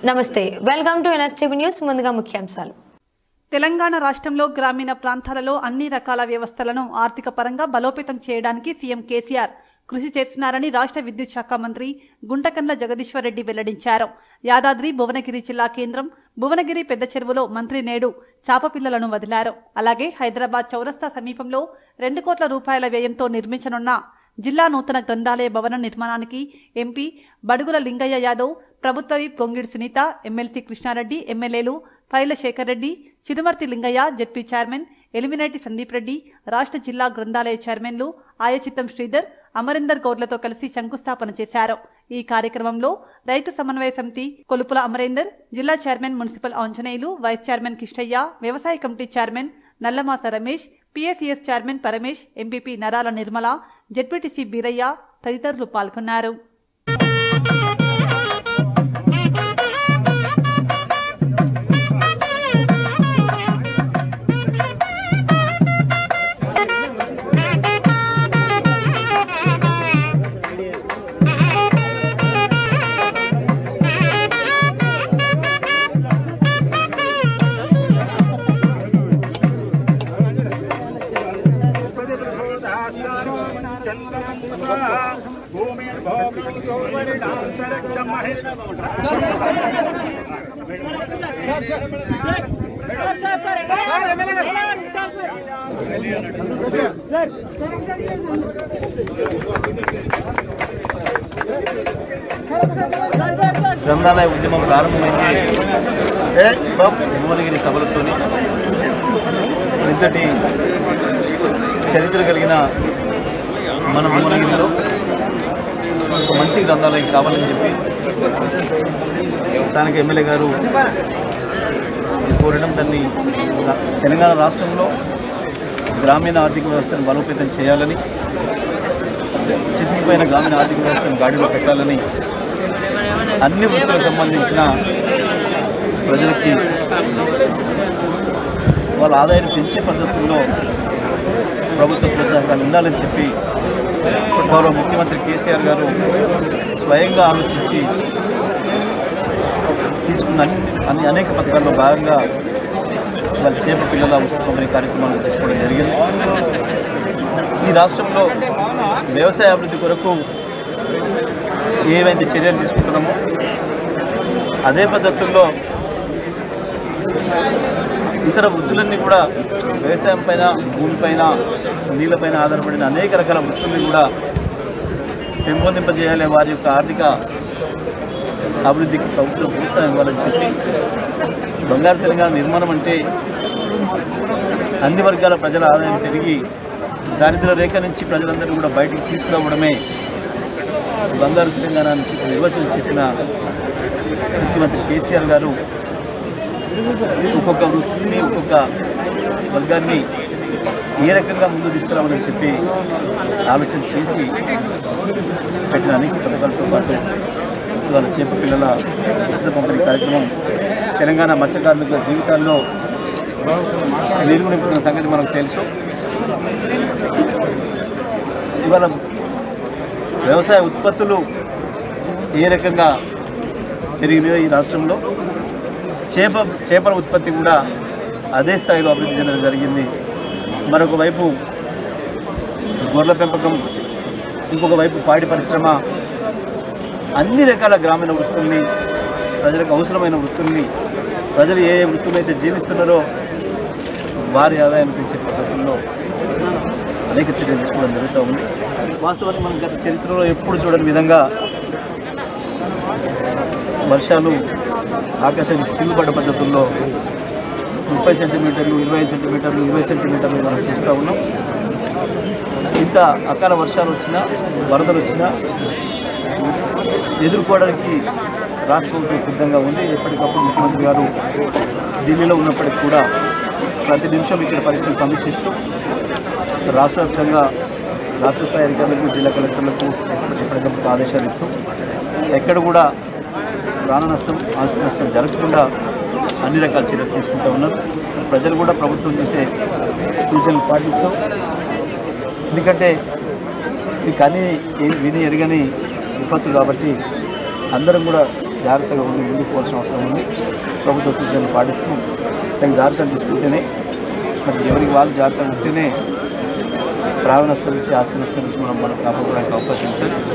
నమస్తే welcome to NSTV news ముందుగా ముఖ్యాంశాలు తెలంగాణ రాష్ట్రంలో గ్రామీణ ప్రాంతాలలో అన్ని రకాల వ్యవస్థలను ఆర్థిక పరంగా బలోపేతం చేయడానికి సీఎం కేసీఆర్ కృషి చేస్తున్నారని రాష్ట్ర విద్యుత్ శాఖ మంత్రి గుంటకండ్ల జగదీశ్వర్ రెడ్డి వెల్లడించారు యాదాద్రి భువనగిరి జిల్లా కేంద్రం భువనగిరి పెద్ద చెరువులో మంత్రి నేడు చాపపిల్లలను వదిలారు అలాగే హైదరాబాద్ చౌరస్తా సమీపంలో రెండు కోట్ల రూపాయల వ్యయంతో నిర్మించనున్న జిల్లా నూతన గ్రంథాలయ భవన నిర్మాణానికి ఎంపీ బడుగుల లింగయ్య యాదవ్ ప్రభుత్వ విప్ గొంగిడి సునీత ఎమ్మెల్సీ కృష్ణారెడ్డి ఎమ్మెల్యేలు పైల శేఖర్ రెడ్డి చిరుమర్తి లింగయ్య జెడ్పీ చైర్మన్ ఎలిమినేటి సందీప్ రెడ్డి రాష్ట్ర జిల్లా గ్రంథాలయ చైర్మన్లు ఆయచిత్తం శ్రీధర్ అమరీందర్ గౌడ్లతో కలిసి శంకుస్థాపన చేశారు ఈ కార్యక్రమంలో రైతు సమన్వయ సమితి కొలుపుల అమరేందర్ జిల్లా chairman municipal Anjaneyulu vice chairman Kistaiah వ్యవసాయ committee chairman Nallamasa Ramesh PSCS chairman Paramesh MPP Narala Nirmala ZPTC Beeraiah తదితరులు పాల్గొన్నారు గ్రంథాలయ ఉద్యమం ప్రారంభమైంది భువనగిరి సభలతోని ఇంతటి చరిత్ర కలిగిన మన భువనగిరిలో ఒక మంచి గ్రంథాలయం కావాలని చెప్పి స్థానిక ఎమ్మెల్యే గారు కోరడం దాన్ని తెలంగాణ రాష్ట్రంలో గ్రామీణ ఆర్థిక వ్యవస్థను బలోపేతం చేయాలని చితికిపోయిన గ్రామీణ ఆర్థిక వ్యవస్థను గాడిలో పెట్టాలని అన్ని వృత్తులకు సంబంధించిన ప్రజలకి వాళ్ళ ఆదాయాన్ని పెంచే పద్ధతుల్లో ప్రభుత్వ ప్రోత్సాహకాలు ఉండాలని చెప్పి గౌరవ ముఖ్యమంత్రి కేసీఆర్ గారు స్వయంగా ఆలోచించి తీసుకున్న అన్ని అన్ని అనేక పథకాల్లో భాగంగా వాళ్ళ చేప పిల్లల ఉచిత పంపిణీ కార్యక్రమాలు తీసుకోవడం జరిగింది ఈ రాష్ట్రంలో వ్యవసాయ అభివృద్ధి కొరకు ఏవైతే చర్యలు తీసుకుంటున్నామో అదే పద్ధతుల్లో ఇతర వృత్తులన్నీ కూడా వ్యవసాయం పైన భూమిపైన నీళ్ళపైన ఆధారపడిన అనేక రకాల వృత్తుల్ని కూడా పెంపొందింపజేయాలి వారి యొక్క ఆర్థిక అభివృద్ధికి ప్రభుత్వం ప్రోత్సాహం ఇవ్వాలని చెప్పి బంగారు తెలంగాణ నిర్మాణం అంటే అన్ని వర్గాల ప్రజల ఆదాయం పెరిగి దారిద్ర్య రేఖ నుంచి ప్రజలందరూ కూడా బయటికి తీసుకురావడమే బంగారు తెలంగాణ అని చెప్పి నిర్వచనం చెప్పిన ముఖ్యమంత్రి కేసీఆర్ గారు ఒక్కొక్క వృత్తిని ఒక్కొక్క వర్గాన్ని ఏ రకంగా ముందు తీసుకురావాలని చెప్పి ఆలోచన చేసి పెట్టిన అనేక పథకాలతో పాటు ఇవాళ చేప పిల్లల ఉచిత పంపిణీ కార్యక్రమం తెలంగాణ మత్స్యకారుల జీవితాల్లో వెలుగు నింపుతున్న సంగతి మనకు తెలుసు ఇవాళ వ్యవసాయ ఉత్పత్తులు ఏ రకంగా పెరిగినాయో ఈ రాష్ట్రంలో చేప చేపల ఉత్పత్తి కూడా అదే స్థాయిలో అభివృద్ధి చెందడం జరిగింది మరొక వైపు గొర్రెల పెంపకం ఇంకొక వైపు పాడి పరిశ్రమ అన్ని రకాల గ్రామీణ వృత్తుల్ని ప్రజలకు అవసరమైన వృత్తుల్ని ప్రజలు ఏ ఏ వృత్తులు అయితే జీవిస్తున్నారో వారి ఆదాయాన్ని పెంచే పద్ధతుల్లో అనేక చర్యలు తీసుకోవడం జరుగుతూ ఉంది వాస్తవానికి మనం గత చరిత్రలో ఎప్పుడు చూడని విధంగా వర్షాలు ఆకాశానికి చిల్లుపడ్డ పద్ధతుల్లో ముప్పై సెంటీమీటర్లు ఇరవై సెంటీమీటర్లు ఇరవై సెంటీమీటర్లు మనం చూస్తూ ఉన్నాం ఇంత అకాల వర్షాలు వచ్చినా వరదలు వచ్చినా ఎదుర్కోవడానికి రాష్ట్ర ప్రభుత్వం సిద్ధంగా ఉంది ఎప్పటికప్పుడు ముఖ్యమంత్రి గారు ఢిల్లీలో ఉన్నప్పటికీ కూడా ప్రతి నిమిషం ఇక్కడ పరిస్థితిని సమీక్షిస్తూ రాష్ట్ర వ్యాప్తంగా రాష్ట్ర స్థాయి అధికారులకు జిల్లా కలెక్టర్లకు ఎప్పటికప్పుడు ఆదేశాలు ఇస్తూ ఎక్కడ కూడా ప్రాణ నష్టం ఆస్తి నష్టం జరగకుండా అన్ని రకాల చర్యలు తీసుకుంటూ ఉన్నారు ప్రజలు కూడా ప్రభుత్వం చేసే సూచనలు పాటిస్తూ ఎందుకంటే ఇది కానీ ఏ- విని ఎరగని విపత్తు కాబట్టి అందరం కూడా జాగ్రత్తగా ఉండి ముందుకు పోవాల్సిన అవసరం ఉంది ప్రభుత్వ సూచనలు పాటిస్తూ తగిన జాగ్రత్తలు తీసుకుంటేనే మరి ఎవరికి వాళ్ళు జాగ్రత్తగా ఉంటేనే ప్రాణ నష్టం నుంచి ఆస్తి నష్టం నుంచి మనం మనం కాపాడుకోవడానికి అవకాశం ఉంటుంది